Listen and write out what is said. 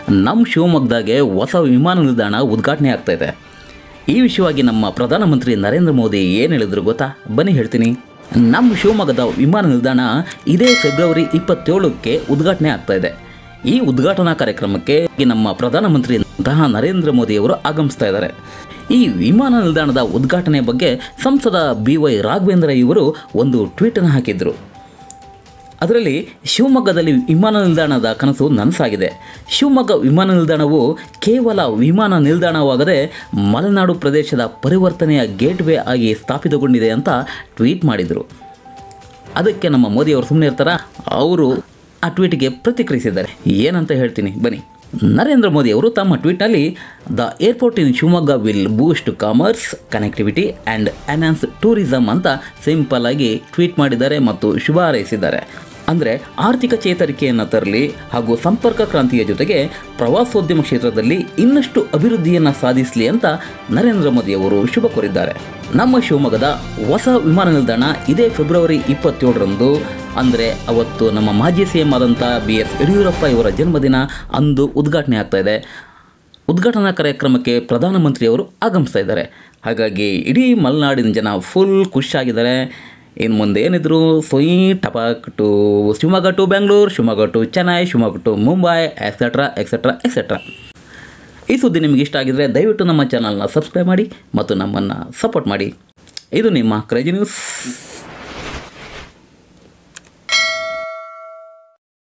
ನಮ್ಮ ಶಿವಮೊಗ್ಗದಾಗೆ ಹೊಸ ವಿಮಾನ ನಿಲ್ದಾಣ ಉದ್ಘಾಟನೆ ಆಗ್ತಾ ಇದೆ ಈ ವಿಷಯವಾಗಿ ನಮ್ಮ ಪ್ರಧಾನಮಂತ್ರಿ ನರೇಂದ್ರ ಮೋದಿ ಏನು ಹೇಳಿದ್ರು ಗೊತ್ತಾ ಬನ್ನಿ ಹೇಳ್ತೀನಿ ನಮ್ಮ ಶಿವಮೊಗ್ಗದ ವಿಮಾನ ನಿಲ್ದಾಣ ಇದೇ ಫೆಬ್ರವರಿ ಇಪ್ಪತ್ತೇಳಕ್ಕೆ ಉದ್ಘಾಟನೆ ಆಗ್ತಾ ಇದೆ ಈ ಉದ್ಘಾಟನಾ ಕಾರ್ಯಕ್ರಮಕ್ಕೆ ನಮ್ಮ ಪ್ರಧಾನಮಂತ್ರಿ ಅಂತಹ ನರೇಂದ್ರ ಮೋದಿಯವರು ಆಗಮಿಸ್ತಾ ಇದ್ದಾರೆ ಈ ವಿಮಾನ ನಿಲ್ದಾಣದ ಉದ್ಘಾಟನೆ ಬಗ್ಗೆ ಸಂಸದ ಬಿ ವೈ ರಾಘವೇಂದ್ರ ಇವರು ಒಂದು ಟ್ವೀಟನ್ನು ಹಾಕಿದ್ರು ಅದರಲ್ಲಿ ಶಿವಮೊಗ್ಗದಲ್ಲಿ ವಿಮಾನ ನಿಲ್ದಾಣದ ಕನಸು ನನಸಾಗಿದೆ ಶಿವಮೊಗ್ಗ ವಿಮಾನ ನಿಲ್ದಾಣವು ಕೇವಲ ವಿಮಾನ ನಿಲ್ದಾಣವಾಗದೆ ಮಲೆನಾಡು ಪ್ರದೇಶದ ಪರಿವರ್ತನೆಯ ಗೇಟ್ವೇ ಆಗಿ ಸ್ಥಾಪಿತಗೊಂಡಿದೆ ಅಂತ ಟ್ವೀಟ್ ಮಾಡಿದರು ಅದಕ್ಕೆ ನಮ್ಮ ಮೋದಿಯವರು ಸುಮ್ಮನೆ ಇರ್ತಾರ ಅವರು ಆ ಟ್ವೀಟ್ಗೆ ಪ್ರತಿಕ್ರಿಯಿಸಿದ್ದಾರೆ ಏನಂತ ಹೇಳ್ತೀನಿ ಬನ್ನಿ ನರೇಂದ್ರ ಮೋದಿ ಅವರು ತಮ್ಮ ಟ್ವೀಟ್ನಲ್ಲಿ the airport in Shivamogga will boost commerce connectivity and enhance tourism ಅಂತ ಸಿಂಪಲ್ ಆಗಿ ಟ್ವೀಟ್ ಮಾಡಿದ್ದಾರೆ ಮತ್ತು ಶುಭ ಹಾರೈಸಿದ್ದಾರೆ ಅಂದರೆ ಆರ್ಥಿಕ ಚೇತರಿಕೆಯನ್ನು ತರಲಿ ಹಾಗೂ ಸಂಪರ್ಕ ಕ್ರಾಂತಿಯ ಜೊತೆಗೆ ಪ್ರವಾಸೋದ್ಯಮ ಕ್ಷೇತ್ರದಲ್ಲಿ ಇನ್ನಷ್ಟು ಅಭಿವೃದ್ಧಿಯನ್ನು ಸಾಧಿಸಲಿ ಅಂತ ನರೇಂದ್ರ ಮೋದಿಯವರು ಶುಭ ಕೋರಿದ್ದಾರೆ ನಮ್ಮ ಶಿವಮೊಗ್ಗದ ಹೊಸ ವಿಮಾನ ನಿಲ್ದಾಣ ಇದೇ ಫೆಬ್ರವರಿ ಇಪ್ಪತ್ತೇಳರಂದು ಅಂದರೆ ಅವತ್ತು ನಮ್ಮ ಮಾಜಿ ಸಿ ಎಂ ಆದಂಥ ಬಿ ಎಸ್ ಯಡಿಯೂರಪ್ಪ ಇವರ ಜನ್ಮದಿನ ಅಂದು ಉದ್ಘಾಟನೆ ಆಗ್ತಾ ಇದೆ ಉದ್ಘಾಟನಾ ಕಾರ್ಯಕ್ರಮಕ್ಕೆ ಪ್ರಧಾನಮಂತ್ರಿಯವರು ಆಗಮಿಸ್ತಾ ಇದ್ದಾರೆ ಹಾಗಾಗಿ ಇಡೀ ಮಲೆನಾಡಿನ ಜನ ಫುಲ್ ಖುಷಿಯಾಗಿದ್ದಾರೆ ಇನ್ನು ಮುಂದೆ ಏನಿದ್ರು ಸೊಯ್ ಟಪಾಕ್ to Shivamogga to Bengaluru Shivamogga to Chennai Shivamogga to Mumbai etcetera etcetera etcetera ಈ ಸುದ್ದಿ ನಿಮಗೆ ಇಷ್ಟ ಆಗಿದರೆ ದಯವಿಟ್ಟು ನಮ್ಮ ಚಾನಲ್ನ ಸಬ್ಸ್ಕ್ರೈಬ್ ಮಾಡಿ ಮತ್ತು ನಮ್ಮನ್ನು ಸಪೋರ್ಟ್ ಮಾಡಿ ಇದು ನಿಮ್ಮ ಕ್ರೇಜಿ ನ್ಯೂಸ್